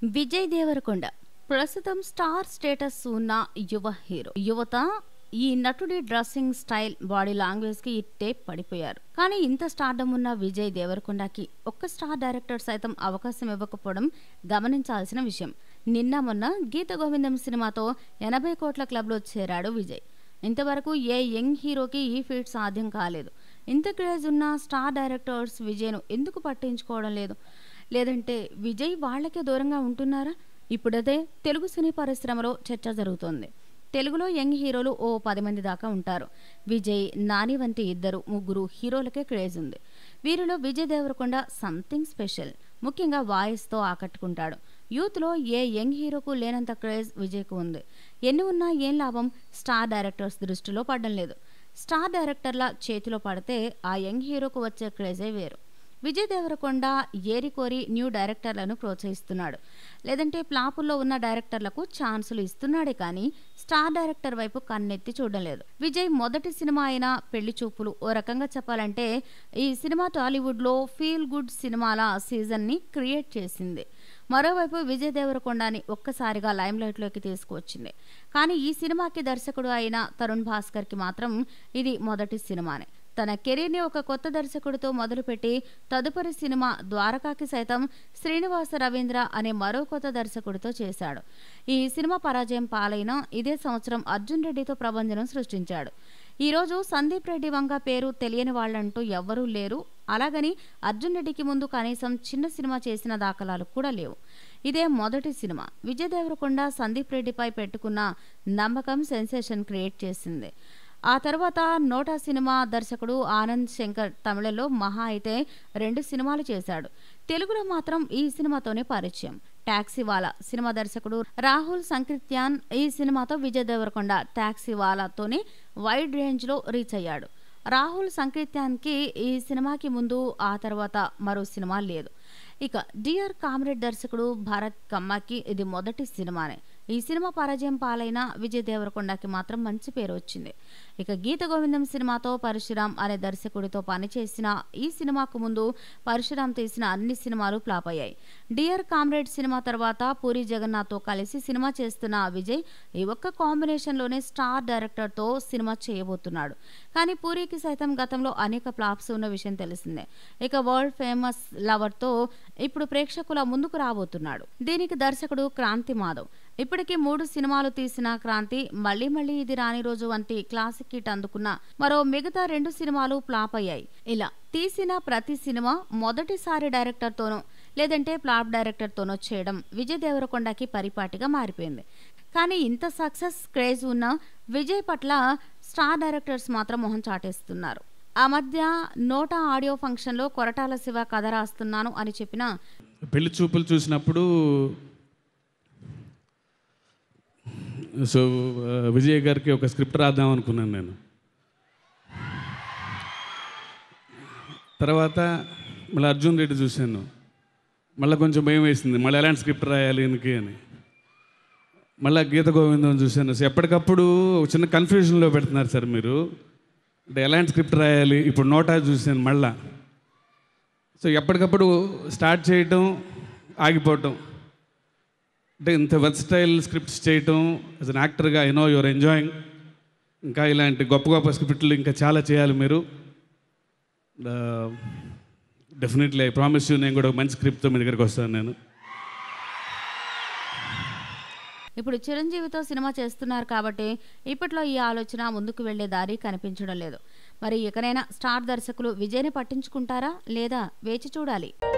విజయ్ దేవరకొండ ప్రస్తుతం star status ఉన్న యువ హీరో యువత ఈ నటుడి డ్రెస్సింగ్ స్టైల్ బాడీ లాంగ్వేజ్ కి ఇట్టే పడిపోయారు కానీ ఇంత స్టార్డమ్ ఉన్న విజయ్ దేవరకొండకి ఒక్క స్టార్ డైరెక్టర్ సైతం అవకాశం ఇవ్వకపోవడం గమనించాల్సిన విషయం నిన్న మొన్న గీత గోవిందం సినిమాతో ఎనభై కోట్ల క్లబ్లో చేరాడు విజయ్ ఇంతవరకు ఏ యంగ్ హీరోకి ఈ ఫీట్ సాధ్యం కాలేదు ఇంత క్రేజ్ ఉన్న స్టార్ డైరెక్టర్స్ విజయ్ను ఎందుకు పట్టించుకోవడం లేదు లేదంటే విజయ్ వాళ్ళకే దూరంగా ఉంటున్నారా ఇప్పుడదే తెలుగు సినీ పరిశ్రమలో చర్చ జరుగుతోంది తెలుగులో యంగ్ హీరోలు ఓ పది మంది దాకా ఉంటారు విజయ్ నాని వంటి ఇద్దరు ముగ్గురు హీరోలకే క్రేజ్ ఉంది వీరిలో విజయ్ దేవరకొండ సంథింగ్ స్పెషల్ ముఖ్యంగా వాయిస్తో ఆకట్టుకుంటాడు యూత్లో ఏ యంగ్ హీరోకు లేనంత క్రేజ్ విజయ్కు ఉంది ఎన్ని ఉన్నా ఏం లాభం స్టార్ డైరెక్టర్స్ దృష్టిలో పడడం లేదు స్టార్ డైరెక్టర్ల చేతిలో పడితే ఆ యంగ్ హీరోకు వచ్చే క్రేజే వేరు విజయ్ దేవరకొండ ఏరికోరి న్యూ డైరెక్టర్లను ప్రోత్సహిస్తున్నాడు లేదంటే ప్లాపుల్లో ఉన్న డైరెక్టర్లకు ఛాన్సులు ఇస్తున్నాడే కానీ స్టార్ డైరెక్టర్ వైపు కన్నెత్తి చూడడం లేదు విజయ్ మొదటి సినిమా అయిన పెళ్లి చూపులు ఓ రకంగా చెప్పాలంటే ఈ సినిమా టాలీవుడ్లో ఫీల్ గుడ్ సినిమాల సీజన్ని క్రియేట్ చేసింది మరోవైపు విజయ్ దేవరకొండని ఒక్కసారిగా లైమ్ లైట్లోకి తీసుకువచ్చింది కానీ ఈ సినిమాకి దర్శకుడు అయిన తరుణ్ భాస్కర్కి మాత్రం ఇది మొదటి సినిమానే తన కెరీర్ని ఒక కొత్త దర్శకుడితో మొదలుపెట్టి తదుపరి సినిమా ద్వారకాకి సైతం శ్రీనివాస రవీంద్ర అనే మరో కొత్త దర్శకుడితో చేశాడు ఈ సినిమా పరాజయం పాలైన ఇదే సంవత్సరం అర్జున్ రెడ్డితో ప్రభంజనం సృష్టించాడు ఈరోజు సందీప్ రెడ్డి వంగ పేరు తెలియని వాళ్ళంటూ ఎవ్వరూ లేరు అలాగని అర్జున్ రెడ్డికి ముందు కనీసం చిన్న సినిమా చేసిన దాఖలాలు కూడా లేవు ఇదే మొదటి సినిమా విజయ్ దేవరకొండ సందీప్ రెడ్డిపై పెట్టుకున్న నమ్మకం సెన్సేషన్ క్రియేట్ చేసింది ఆ తర్వాత నోటా సినిమా దర్శకుడు ఆనంద్ శంకర్ తమిళలో మహా అయితే రెండు సినిమాలు చేశాడు తెలుగులో మాత్రం ఈ సినిమాతోనే పరిచయం టాక్సీవాలా సినిమా దర్శకుడు రాహుల్ సంకృత్యాన్ ఈ సినిమాతో విజయ్ దేవరకొండ టాక్సీవాలాతోనే వైడ్ రేంజ్లో రీచ్ అయ్యాడు రాహుల్ సంకృత్యాన్కి ఈ సినిమాకి ముందు ఆ తర్వాత మరో సినిమా లేదు ఇక డియర్ కామ్రేడ్ దర్శకుడు భారత్ కమ్మాకి ఇది మొదటి సినిమానే ఈ సినిమా పరాజయం పాలైన విజయ్ దేవరకొండకి మాత్రం మంచి పేరు వచ్చింది ఇక గీత గోవిందం సినిమాతో పరశురామ్ అనే దర్శకుడితో పనిచేసిన ఈ సినిమాకు ముందు పరశురామ్ తీసిన అన్ని సినిమాలు ఫ్లాప్ అయ్యాయి డియర్ కామ్రేడ్ సినిమా తర్వాత పూరి జగన్నాథ్తో కలిసి సినిమా చేస్తున్న విజయ్ ఈ ఒక్క కాంబినేషన్లోనే స్టార్ డైరెక్టర్తో సినిమా చేయబోతున్నాడు కానీ పూరికి సైతం గతంలో అనేక ఫ్లాప్స్ ఉన్న విషయం తెలిసిందే ఇక వరల్డ్ ఫేమస్ లవర్తో ఇప్పుడు ప్రేక్షకుల ముందుకు రాబోతున్నాడు దీనికి దర్శకుడు క్రాంతి మాధవ్ ఇప్పటికీ మూడు సినిమాలు తీసిన క్రాంతి మళ్ళీ మళ్ళీ ఇది రాని రోజు వంటి క్లాసిక్ హిట్ అందుకున్న మరో మిగతా రెండు సినిమాలు ఫ్లాప్ అయ్యాయి ఇలా తీసిన ప్రతి సినిమా మొదటిసారి డైరెక్టర్తోనో లేదంటే ఫ్లాప్ డైరెక్టర్తోనో చేయడం విజయ్ దేవరకొండకి పరిపాటిగా మారిపోయింది కానీ ఇంత సక్సెస్ క్రేజ్ ఉన్న విజయ్ పట్ల స్టార్ డైరెక్టర్స్ మాత్రం మొహం చాటేస్తున్నారు ఆ మధ్య నోటా ఆడియో ఫంక్షన్లో కొరటాల శివ కథ రాస్తున్నాను అని చెప్పిన పెళ్లి చూపులు చూసినప్పుడు సో ఆ, విజయ్ గారికి ఒక స్క్రిప్ట్ రాద్దాం అనుకున్నాను నేను తర్వాత మళ్ళీ అర్జున్ రెడ్డి చూశాను మళ్ళీ కొంచెం భయం వేసింది మళ్ళీ ఎలాంటి స్క్రిప్ట్ రాయాలి ఈయనకి అని మళ్ళీ గీత గోవిందం చూశాను సో ఎప్పటికప్పుడు ఒక చిన్న కన్ఫ్యూజన్లో పెడుతున్నారు సార్ మీరు అంటే ఎలాంటి స్క్రిప్ట్ రాయాలి ఇప్పుడు నోటా చూశాను మళ్ళా సో ఎప్పటికప్పుడు స్టార్ట్ చేయటం ఆగిపోవటం అంటే ఇంత వెర్స్టైల్ స్క్రిప్ట్స్ చేయటం యాజ్ అన్ యాక్టర్గా ఐ నో యువర్ ఎంజాయింగ్ ఇంకా ఇలాంటి గొప్ప గొప్ప స్క్రిప్ట్లు ఇంకా చాలా చేయాలి మీరు డెఫినెట్లీ ఐ ప్రామిస్ యూ నేను కూడా ఒక మంచి స్క్రిప్ట్తో మీ దగ్గరికి వస్తాను నేను ఇప్పుడు చిరంజీవితో సినిమా చేస్తున్నారు కాబట్టి ఇప్పట్లో ఈ ఆలోచన ముందుకు వెళ్లే దారి కనిపించడం లేదు మరి ఇకనైనా స్టార్ దర్శకులు విజయ్ని పట్టించుకుంటారా లేదా వేచి చూడాలి